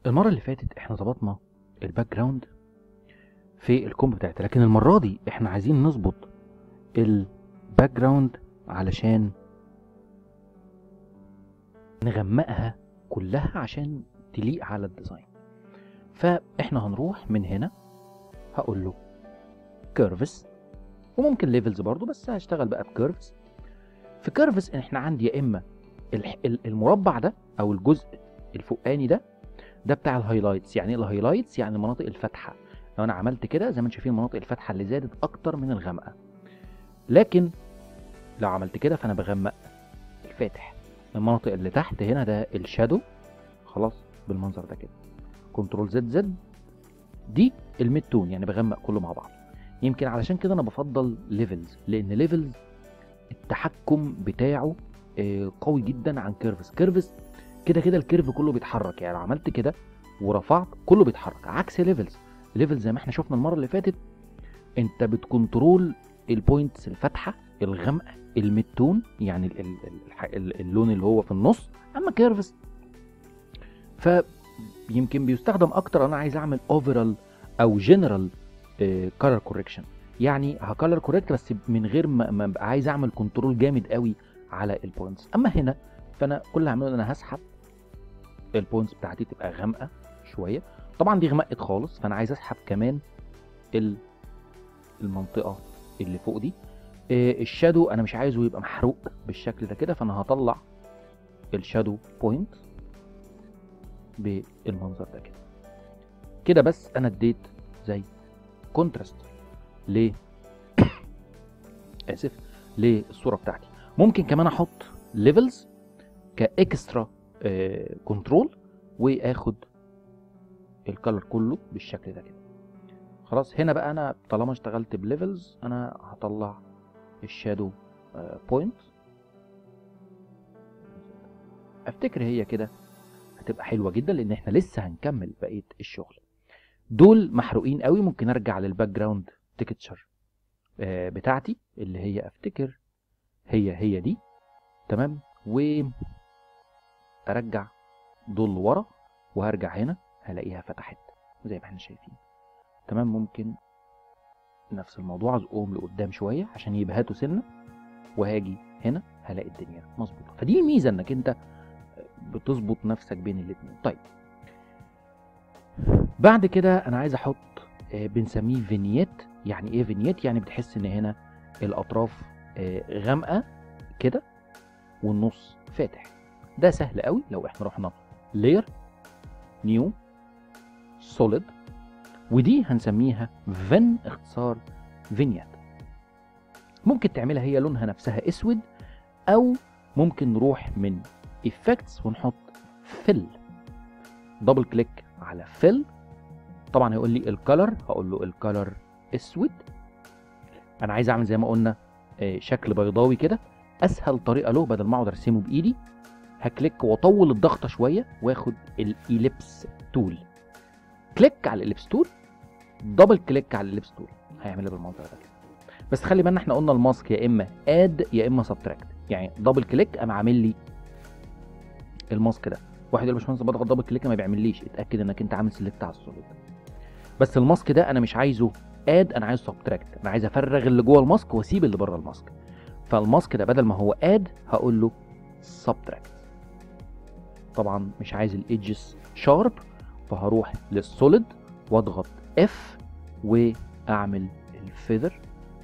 المرة اللي فاتت احنا ظبطنا الباك جراوند في الكومب بتاعتها لكن المرة دي احنا عايزين نظبط الباك جراوند علشان نغمقها كلها عشان تليق على الديزاين فاحنا هنروح من هنا هقول له كيرفز وممكن ليفلز برضو بس هشتغل بقى بكيرفز في كيرفز احنا عندي يا اما الح- ال- المربع ده او الجزء الفوقاني ده ده بتاع الهايلايتس يعني ايه الهايلايتس يعني المناطق الفاتحه لو انا عملت كده زي ما انتم شايفين المناطق الفاتحه اللي زادت اكتر من الغامقه لكن لو عملت كده فانا بغمق الفاتح المناطق اللي تحت هنا ده الشادو خلاص بالمنظر ده كده كنترول زد زد دي الميد تون يعني بغمق كله مع بعض يمكن علشان كده انا بفضل ليفلز لان ليفلز التحكم بتاعه آه، قوي جدا عن كيرفز كيرفز كده كده الكيرف كله بيتحرك يعني لو عملت كده ورفعت كله بيتحرك عكس ليفلز ليفلز زي ما احنا شفنا المره اللي فاتت انت بتكنترول البوينتس الفاتحه الغامقه الميدتون يعني ال ال الح- ال اللون اللي هو في النص اما كيرفز فيمكن بيستخدم اكتر انا عايز اعمل اوفرال او جنرال كولر كوركشن يعني هكلر كوريكت بس من غير ما ما ابقى عايز اعمل كنترول جامد قوي على البوينتس اما هنا فانا كل اللي هعمله ان انا هسحب البوينتس بتاعتي تبقى غامقه شويه طبعا دي غمقت خالص فانا عايز اسحب كمان ال- المنطقه اللي فوق دي إيه، الشادو انا مش عايزه يبقى محروق بالشكل ده كده فانا هطلع الشادو بوينت بالمنظر ده كده كده بس انا اديت زي كونتراست ل اسف للصوره بتاعتي ممكن كمان احط ليفلز كاكسترا كنترول واخد الكالر كله بالشكل ده كده خلاص هنا بقى انا طالما اشتغلت بليفلز انا هطلع الشادو بوينت افتكر هي كده هتبقى حلوه جدا لان احنا لسه هنكمل بقيه الشغل دول محروقين قوي ممكن ارجع للباك جراوند تكتشر بتاعتي اللي هي افتكر هي هي دي تمام و ارجع دول لورا وهرجع هنا هلاقيها فتحت زي ما احنا شايفين تمام ممكن نفس الموضوع ازقهم لقدام شويه عشان يبهتوا سنه وهاجي هنا هلاقي الدنيا مظبوطه فدي الميزه انك انت بتظبط نفسك بين الاتنين طيب بعد كده انا عايز احط آه، بنسميه فينيت يعني ايه فينيت يعني بتحس ان هنا الاطراف آه، غامقه كده والنص فاتح ده سهل قوي لو احنا رحنا لاير نيو سوليد ودي هنسميها فين اختصار فينيت ممكن تعملها هي لونها نفسها اسود او ممكن نروح من effects ونحط fill دبل كليك على fill طبعا هيقول لي الكالر هقول له الكالر اسود انا عايز اعمل زي ما قلنا آه، شكل بيضاوي كده اسهل طريقه له بدل ما اقعد ارسمه بايدي هكليك واطول الضغطه شويه واخد الإليبس تول كليك على الإليبس تول دبل كليك على الإليبس تول هيعملها بالمنظر ده كده بس خلي بالنا احنا قلنا الماسك يا اما اد يا اما سبتراكت يعني دبل كليك قام عامل لي الماسك ده واحد يقول يا باشمهندس بضغط دبل كليك ما بيعمليش اتاكد انك انت عامل سيلكت على السوليد بس الماسك ده انا مش عايزه اد انا عايزه سبتراكت انا عايز افرغ اللي جوه الماسك واسيب اللي بره الماسك فالماسك ده بدل ما هو اد هقول له سبتراكت طبعا مش عايز الايدجز شارب فهروح للسوليد واضغط اف واعمل الفيذر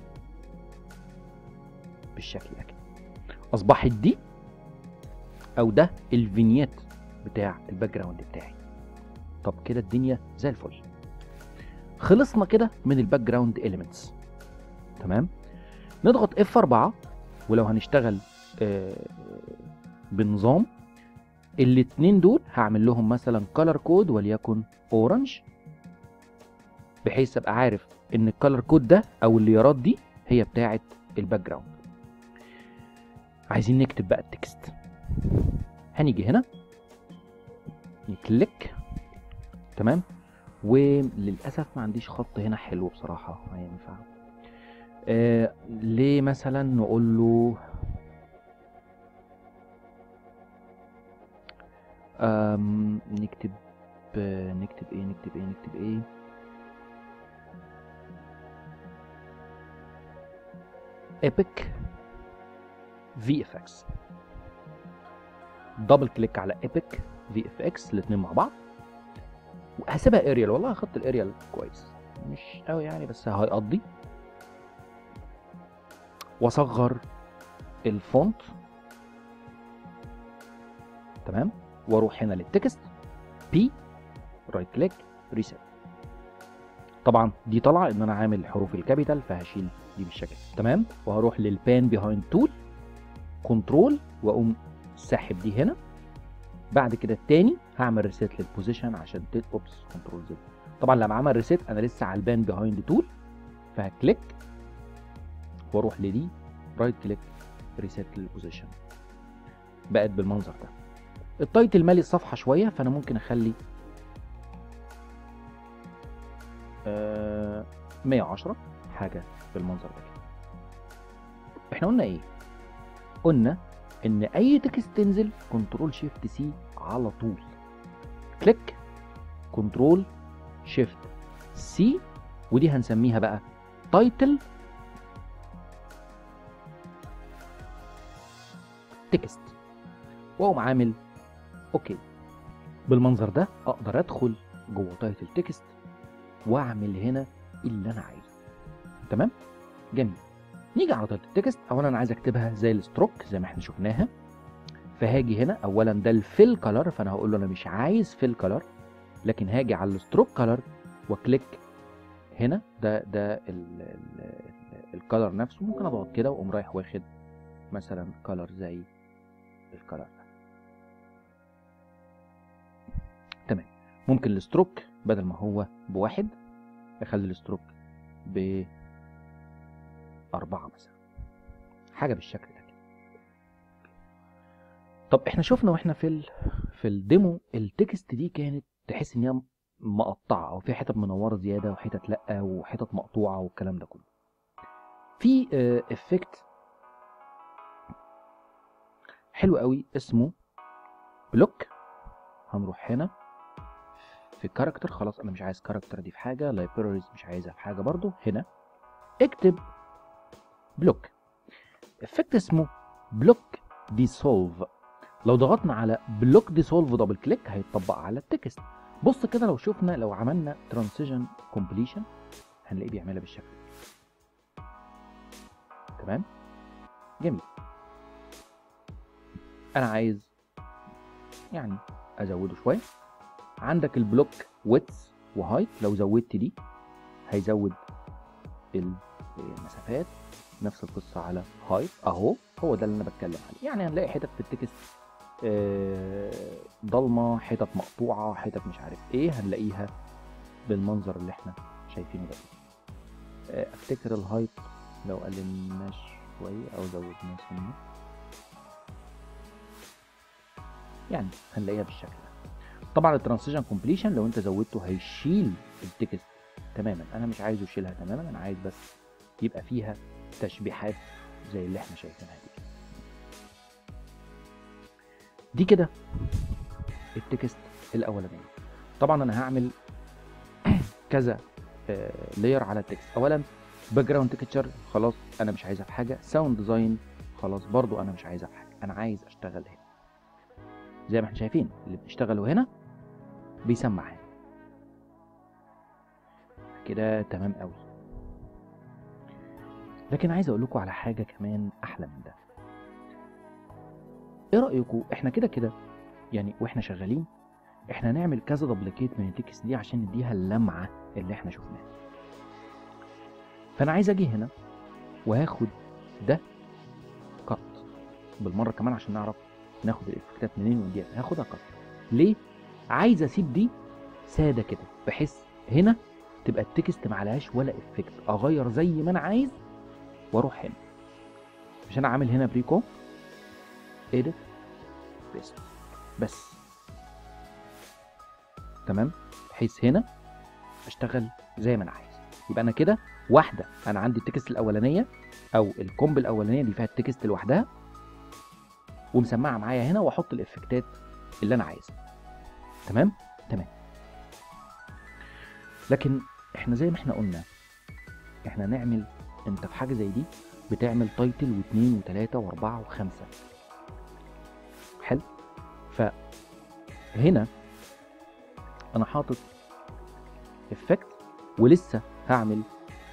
بالشكل ده كده اصبحت دي او ده الفينيت بتاع الباك جراوند بتاعي طب كده الدنيا زي الفل خلصنا كده من الباك جراوند اليمنتس تمام نضغط اف 4 ولو هنشتغل آه، بنظام الاتنين دول هعمل لهم مثلا كولر كود وليكن اورنج بحيث ابقى عارف ان الكولر كود ده او الليارات دي هي بتاعه الباك جراوند عايزين نكتب بقى التكست هنيجي هنا نكليك تمام وللاسف ما عنديش خط هنا حلو بصراحه ما ينفع آه ليه مثلا نقول له آم، نكتب آه، نكتب ايه نكتب ايه نكتب ايه ايبك في اف اكس دبل كليك على ايبك في اف اكس الاثنين مع بعض وهسيبها اريال والله خط الاريال كويس مش قوي يعني بس هيقضي واصغر الفونت تمام واروح هنا للتكست بي رايت كليك ريسيت طبعا دي طالعه ان انا عامل حروف الكابيتال فهشيل دي بالشكل تمام وهروح للبان بيهايند تول كنترول واقوم ساحب دي هنا بعد كده التاني هعمل ريسيت للبوزيشن عشان تت اوبس كنترول زد طبعا لما عمل ريسيت انا لسه على البان بيهايند تول فهكليك واروح لدي رايت كليك ريسيت للبوزيشن بقت بالمنظر ده التايتل مالي الصفحه شويه فانا ممكن اخلي آه 110 حاجه بالمنظر ده كده احنا قلنا ايه قلنا ان اي تكست تنزل كنترول شيفت سي على طول كليك كنترول شيفت سي ودي هنسميها بقى تايتل تكست واقوم عامل اوكي بالمنظر ده اقدر ادخل جوه تايتل تكست واعمل هنا اللي انا عايزه تمام جميل نيجي على تايتل تكست اولا انا عايز اكتبها زي الستروك زي ما احنا شفناها فهاجي هنا اولا ده الفيل كلر فانا هقول له انا مش عايز فيل كلر لكن هاجي على الستروك كلر واكليك هنا ده ده الكلر نفسه ممكن اضغط كده واقوم رايح واخد مثلا كلر زي الكلر ده تمام ممكن الستروك بدل ما هو بواحد اخلي الستروك ب أربعة مثلا حاجة بالشكل ده كده طب احنا شفنا واحنا في ال... في الديمو التكست دي كانت تحس ان هي مقطعة او فيها حتت منورة زيادة وحتت لأ وحتت مقطوعة والكلام ده كله في افكت حلو قوي اسمه بلوك هنروح هنا في كاركتر خلاص انا مش عايز كاركتر دي في حاجه لايبراريز مش عايزها في حاجه برضو هنا اكتب بلوك افكت اسمه بلوك ديسولف لو ضغطنا على بلوك ديسولف دبل كليك هيتطبق على التكست بص كده لو شفنا لو عملنا ترانزيشن كومبليشن هنلاقيه بيعملها بالشكل ده تمام جميل انا عايز يعني ازوده شويه عندك البلوك ويتس وهايت لو زودت دي هيزود المسافات نفس القصه على هايت اهو هو ده اللي انا بتكلم عليه يعني هنلاقي حتت في التكست ضلمه حتت مقطوعه حتت مش عارف ايه هنلاقيها بالمنظر اللي احنا شايفينه ده افتكر الهايت لو قللناه شويه او زودناه سنه يعني هنلاقيها بالشكل ده طبعا الترانزيشن كومبليشن لو انت زودته هيشيل التكست تماما انا مش عايزه يشيلها تماما انا عايز بس يبقى فيها تشبيحات زي اللي احنا شايفينها دي دي كده التكست الاولانيه طبعا انا هعمل كذا لاير على التكست اولا باك جراوند تكتشر خلاص انا مش عايزها في حاجه ساوند ديزاين خلاص برضو انا مش عايزها في حاجه انا عايز اشتغل هنا زي ما احنا شايفين اللي بنشتغله هنا بيسمع هنا كده تمام قوي لكن عايز اقول لكم على حاجه كمان احلى من ده ايه رايكم احنا كده كده يعني واحنا شغالين احنا نعمل كذا دبليكيت من التكست دي عشان نديها اللمعه اللي احنا شفناها فانا عايز اجي هنا وهاخد ده كات بالمره كمان عشان نعرف ناخد الافكتات منين ونديها هاخدها كات ليه عايز اسيب دي ساده كده بحيث هنا تبقى التكست معلهاش ولا افكت اغير زي ما انا عايز واروح هنا مش انا عامل هنا بريكو edit بيست بس تمام بحيث هنا اشتغل زي ما انا عايز يبقى انا كده واحده انا عندي التكست الاولانيه او الكومب الاولانيه دي فيها التكست لوحدها ومسمعه معايا هنا واحط الافكتات اللي انا عايزها تمام تمام لكن احنا زي ما احنا قلنا احنا نعمل انت في حاجه زي دي بتعمل تايتل واثنين وثلاثه واربعه وخمسه حلو فهنا انا حاطط افكت ولسه هعمل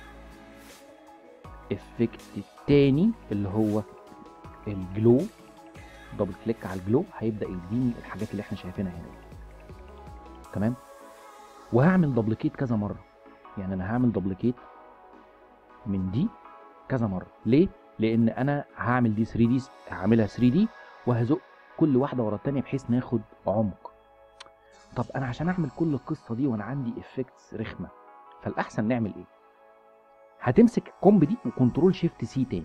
افكت التاني اللي هو الجلو دبل كليك على الجلو هيبدا يديني الحاجات اللي احنا شايفينها هنا تمام وهعمل دبليكيت كذا مره يعني انا هعمل دبليكيت من دي كذا مره ليه لان انا هعمل دي 3 دي هعملها 3 دي وهزق كل واحده ورا التانيه بحيث ناخد عمق طب انا عشان اعمل كل القصه دي وانا عندي افكتس رخمه فالاحسن نعمل ايه هتمسك الكومب دي وكنترول شيفت سي تاني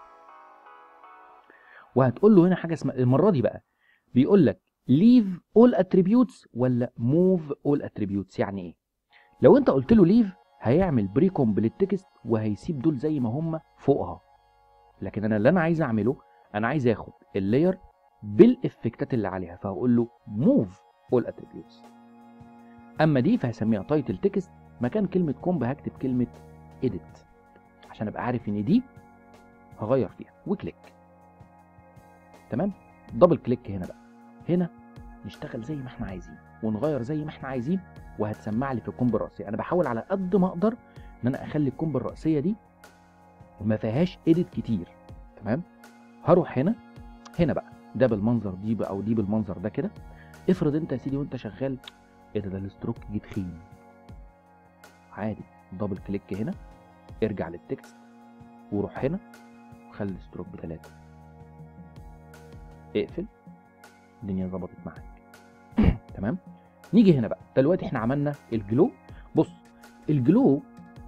وهتقول له هنا حاجه اسمها المره دي بقى بيقول لك ليف اول اتريبيوتس ولا موف اول اتريبيوتس يعني ايه لو انت قلت له ليف هيعمل بري كومبليت تكست وهيسيب دول زي ما هم فوقها لكن انا اللي انا عايز اعمله انا عايز اخد اللاير بالافكتات اللي عليها فهقول له موف اول اتريبيوتس اما دي فهسميها تايتل تكست مكان كلمه كومب هكتب كلمه اديت عشان ابقى عارف ان دي هغير فيها وكليك تمام دبل كليك هنا بقى هنا نشتغل زي ما احنا عايزين ونغير زي ما احنا عايزين وهتسمع لي في الكومب الرئيسيه انا بحاول على قد ما اقدر ان انا اخلي الكومب الرئيسيه دي ما فيهاش اديت كتير تمام هروح هنا هنا بقى ده بالمنظر دي بقى او دي بالمنظر ده كده افرض انت يا سيدي وانت شغال ايه ده ده الستروك جه تخين عادي دبل كليك هنا ارجع للتكست وروح هنا وخلي الستروك بتلاتة اقفل الدنيا ظبطت معاك تمام نيجي هنا بقى دلوقتي احنا عملنا الجلو بص الجلو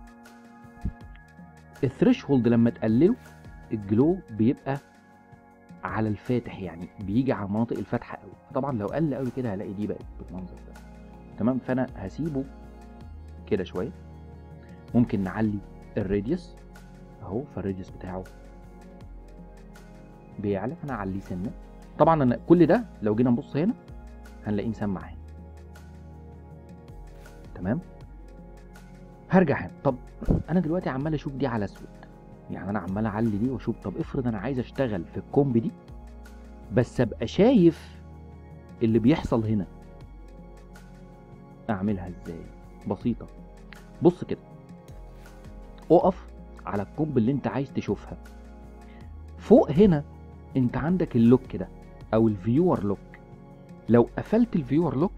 الثريشولد لما تقلله الجلو بيبقى على الفاتح يعني بيجي على المناطق الفاتحه قوي طبعا لو قل قوي كده هلاقي دي بقت بالمنظر ده تمام فانا هسيبه كده شويه ممكن نعلي الراديوس اهو فالراديوس بتاعه بيعلى انا اعليه سنه طبعا انا كل ده لو جينا نبص هنا هنلاقيه مسمع هنا تمام هرجع هنا طب انا دلوقتي عمال اشوف دي على اسود يعني انا عمال اعلي دي واشوف طب افرض انا عايز اشتغل في الكومب دي بس ابقى شايف اللي بيحصل هنا اعملها ازاي بسيطه بص كده اقف على الكومب اللي انت عايز تشوفها فوق هنا انت عندك اللوك ده او الفيور لوك لو قفلت الفيور لوك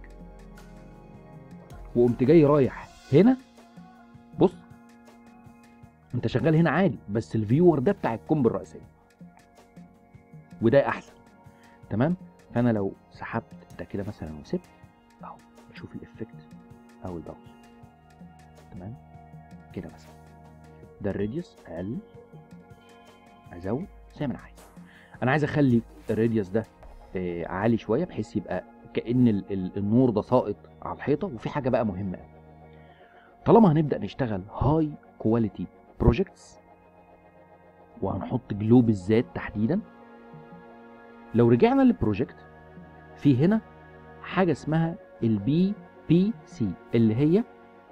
وقمت جاي رايح هنا بص انت شغال هنا عادي بس الفيور ده بتاع الكومب الرئيسيه وده احسن تمام فانا لو سحبت ده كده مثلا وسبت اهو بشوف الافكت او الباوز تمام كده مثلا ده الراديوس اقل ازود زي ما انا عايز انا عايز اخلي الراديوس ده آه، عالي شويه بحيث يبقى كان ال- ال- النور ده ساقط على الحيطه وفي حاجه بقى مهمه قوي طالما هنبدا نشتغل هاي كواليتي بروجكتس وهنحط جلو بالذات تحديدا لو رجعنا للبروجكت في هنا حاجه اسمها البي بي سي اللي هي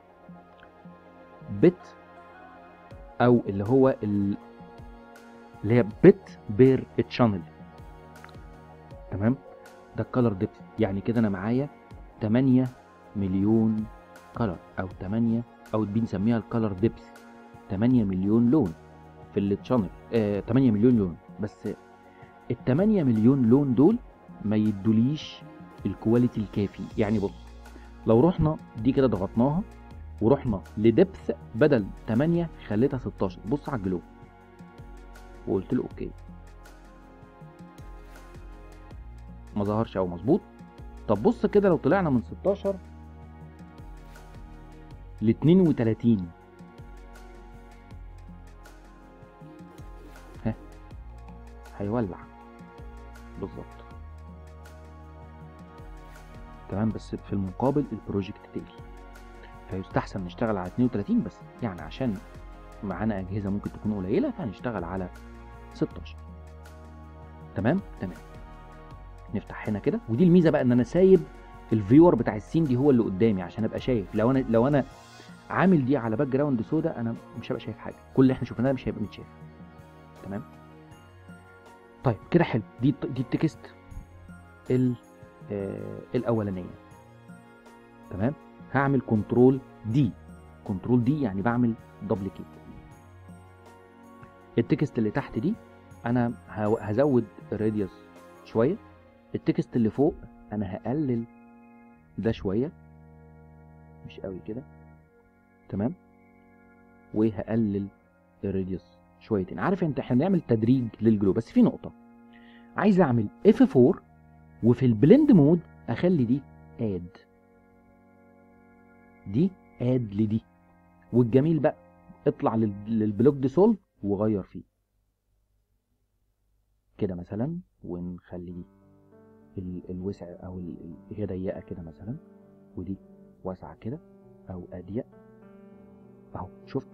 بت او اللي هو ال- اللي هي بت بير تشانل تمام ده الكالر ديبث يعني كده انا معايا 8 مليون كلر او 8 او بنسميها الكالر ديبث 8 مليون لون في التشانل آه 8 مليون لون بس ال 8 مليون لون دول ما يدوليش الكواليتي الكافي يعني بص لو رحنا دي كده ضغطناها ورحنا لدبث بدل 8 خليتها 16 بص على الجلو وقلت له اوكي ما ظهرش او مظبوط طب بص كده لو طلعنا من 16 ل 32 ها هيولع بالظبط تمام بس في المقابل البروجكت تقل فيستحسن نشتغل على 32 بس يعني عشان معانا اجهزه ممكن تكون قليله فهنشتغل على 16 تمام تمام نفتح هنا كده ودي الميزه بقى ان انا سايب الفيور بتاع السين دي هو اللي قدامي عشان ابقى شايف لو انا لو انا عامل دي على باك جراوند سودا انا مش هبقى شايف حاجه كل اللي احنا شفناه ده مش هيبقى متشاف تمام طيب كده حلو دي دي التكست ال آه الاولانيه تمام هعمل كنترول دي كنترول دي يعني بعمل دوبليكيت التكست اللي تحت دي انا هو- هزود الراديوس شويه التكست اللي فوق انا هقلل ده شويه مش قوي كده تمام وهقلل الراديوس شويتين عارف انت احنا بنعمل تدريج للجلو بس في نقطه عايز اعمل اف 4 وفي البلند مود اخلي دي اد دي اد لدي والجميل بقى اطلع لل- للبلوك دي سولف وغير فيه كده مثلا ونخلي دي ال- الوسع او ال- ال- هي ضيقه كده مثلا ودي واسعه كده او اضيق اهو شفت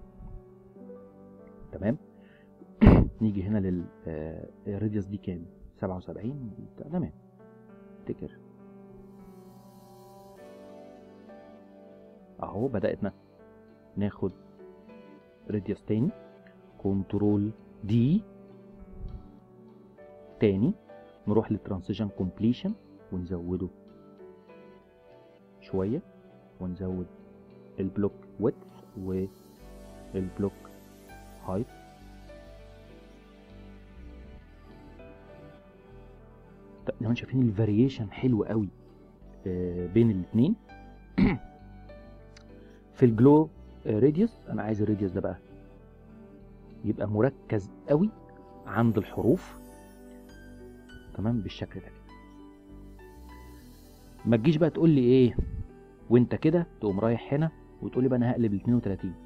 تمام نيجي هنا لل آه، الراديوس دي كام 77 تمام افتكر اهو بدأنا ناخد راديوس تاني كنترول دي تاني نروح للترانسيشن كومبليشن ونزوده شوية ونزود البلوك width والبلوك هايت زي ما انتم شايفين الفاريشن حلو قوي آه، بين الاثنين في الجلو راديوس انا عايز الراديوس ده بقى يبقى مركز قوي عند الحروف تمام بالشكل ده كده ما تجيش بقى تقول لي ايه وانت كده تقوم رايح هنا وتقول لي بقى انا هقلب ال 32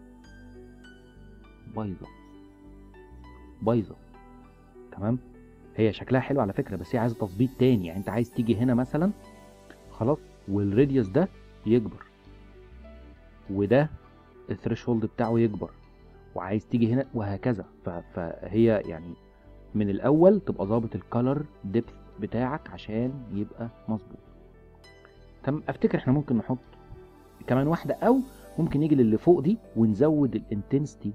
بايظه بايظه تمام هي شكلها حلو على فكره بس هي عايزه تظبيط تاني يعني انت عايز تيجي هنا مثلا خلاص والراديوس ده يكبر وده الثريشولد بتاعه يكبر وعايز تيجي هنا وهكذا ف- فهي يعني من الاول تبقى ظابط الكالر ديبث بتاعك عشان يبقى مظبوط تمام افتكر احنا ممكن نحط كمان واحده او ممكن نيجي للي فوق دي ونزود الانتنسيتي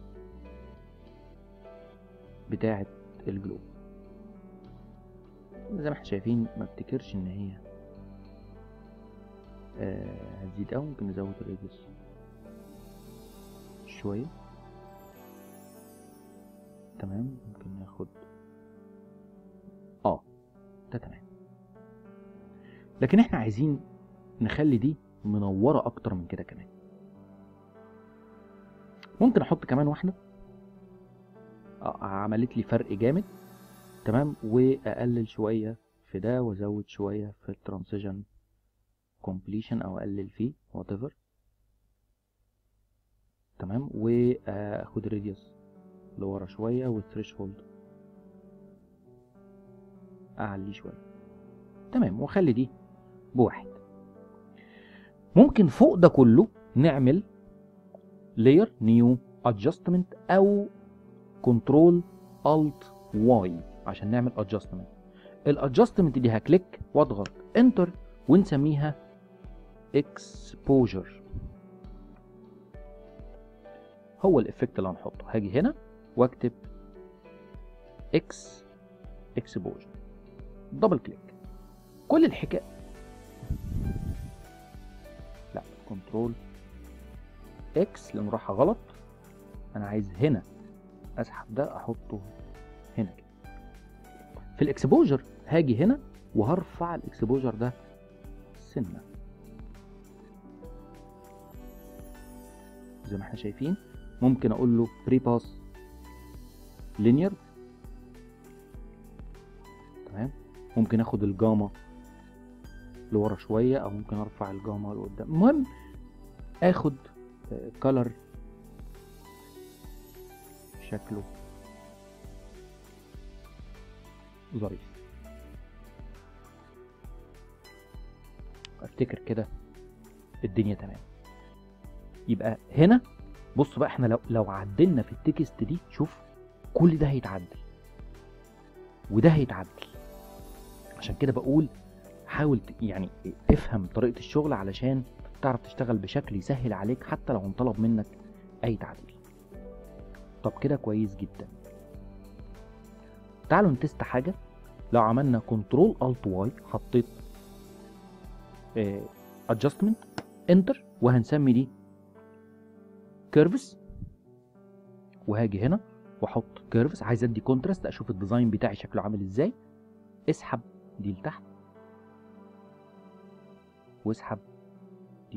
بتاعه الجلو زي ما احنا شايفين ما افتكرش ان هي آه، هتزيد او ممكن نزود الريديوس شويه تمام ممكن ناخد اه ده تمام لكن احنا عايزين نخلي دي منوره اكتر من كده كمان ممكن احط كمان واحده آه، عملت لي فرق جامد تمام واقلل شويه في ده وازود شويه في الترانسيشن كومبليشن او اقلل فيه وات ايفر تمام واخد راديوس لورا شويه والثريشولد اعليه شويه تمام واخلي دي بواحد ممكن فوق ده كله نعمل لاير نيو ادجستمنت او كنترول الت واي عشان نعمل ادجستمنت الادجستمنت دي هكليك واضغط انتر ونسميها اكسبوجر هو الافكت اللي هنحطه هاجي هنا واكتب اكس اكسبوجر دبل كليك كل الحكايه لا كنترول اكس لان راحه غلط انا عايز هنا اسحب ده احطه هنا كده في الاكسبوجر هاجي هنا وهرفع الاكسبوجر ده سنه زي ما احنا شايفين ممكن اقول له بري باس لينير تمام ممكن اخد الجاما لورا شويه او ممكن ارفع الجاما لقدام المهم اخد كلر شكله ظريف افتكر كده الدنيا تمام يبقى هنا بص بقى احنا لو لو عدلنا في التكست دي شوف كل ده هيتعدل وده هيتعدل عشان كده بقول حاول ت- يعني افهم طريقة الشغل علشان تعرف تشتغل بشكل يسهل عليك حتى لو انطلب منك اي تعديل طب كده كويس جدا تعالوا نتست حاجه لو عملنا كنترول الت واي حطيت ادجستمنت انتر وهنسمي دي كيرفس وهاجي هنا واحط كيرفس عايز ادي كونتراست اشوف الديزاين بتاعي شكله عامل ازاي اسحب دي لتحت واسحب دي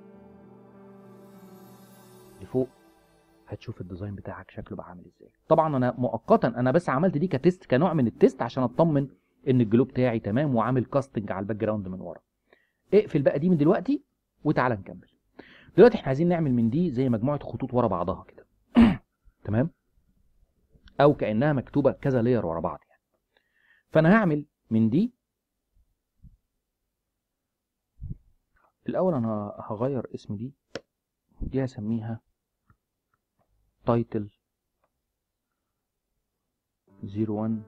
لفوق هتشوف الديزاين بتاعك شكله بقى عامل ازاي طبعا انا مؤقتا انا بس عملت دي كتست كنوع من التست عشان اطمن ان الجلو بتاعي تمام وعامل كاستنج على الباك جراوند من ورا اقفل بقى دي من دلوقتي وتعالى نكمل دلوقتي احنا عايزين نعمل من دي زي مجموعه خطوط ورا بعضها كده تمام او كانها مكتوبه كذا لير ورا بعض يعني فانا هعمل من دي الاول انا هغير اسم دي دي هسميها تايتل 01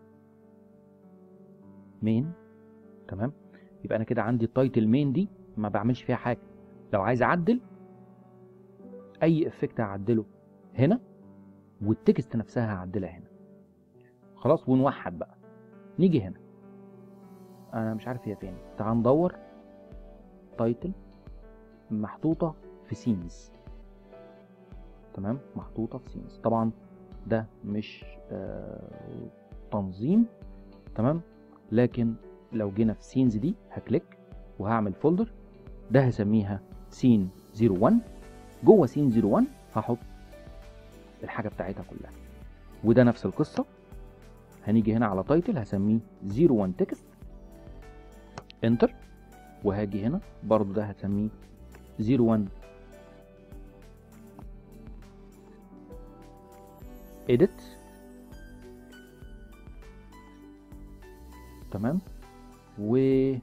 مين تمام يبقى انا كده عندي التايتل مين دي ما بعملش فيها حاجه لو عايز اعدل اي افكت هعدله هنا والتكست نفسها هعدلها هنا خلاص ونوحد بقى نيجي هنا انا مش عارف هي فين تعال ندور تايتل محطوطه في سينز تمام محطوطه في سينز طبعا ده مش آه تنظيم تمام لكن لو جينا في سينز دي هكليك وهعمل فولدر ده هسميها سين 01 جوه سين 01 هحط الحاجه بتاعتها كلها وده نفس القصه هنيجي هنا على تايتل هسميه 01 تكست انتر وهاجي هنا برضو ده هسميه 01 edit تمام و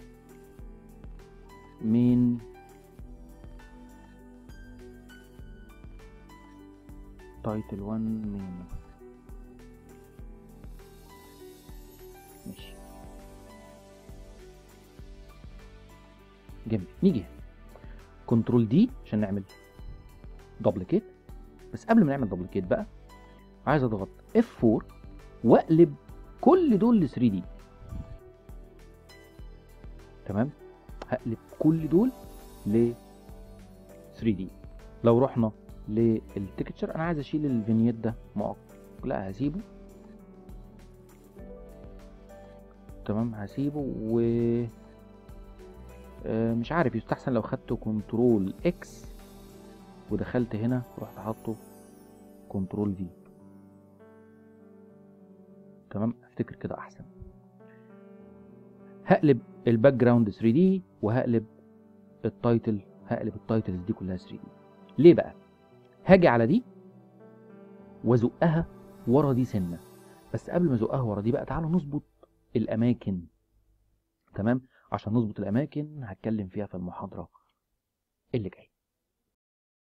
من تايتل 1 مين ماشي جميل نيجي كنترول دي عشان نعمل دوبليكيت بس قبل ما نعمل دوبليكيت بقى عايز اضغط F4 واقلب كل دول ل 3 دي تمام هقلب كل دول ل 3 دي لو رحنا للتكتشر انا عايز اشيل الفينيت ده مؤقت لا هسيبه تمام هسيبه و آه، مش عارف يستحسن لو خدته كنترول اكس ودخلت هنا رحت حاطه كنترول في تمام افتكر كده احسن هقلب الباك جراوند 3 دي وهقلب التايتل هقلب التايتلز دي كلها 3 دي ليه بقى هاجي على دي وازقها ورا دي سنه بس قبل ما ازقها ورا دي بقى تعالوا نظبط الاماكن تمام عشان نظبط الاماكن هتكلم فيها في المحاضره اللي جايه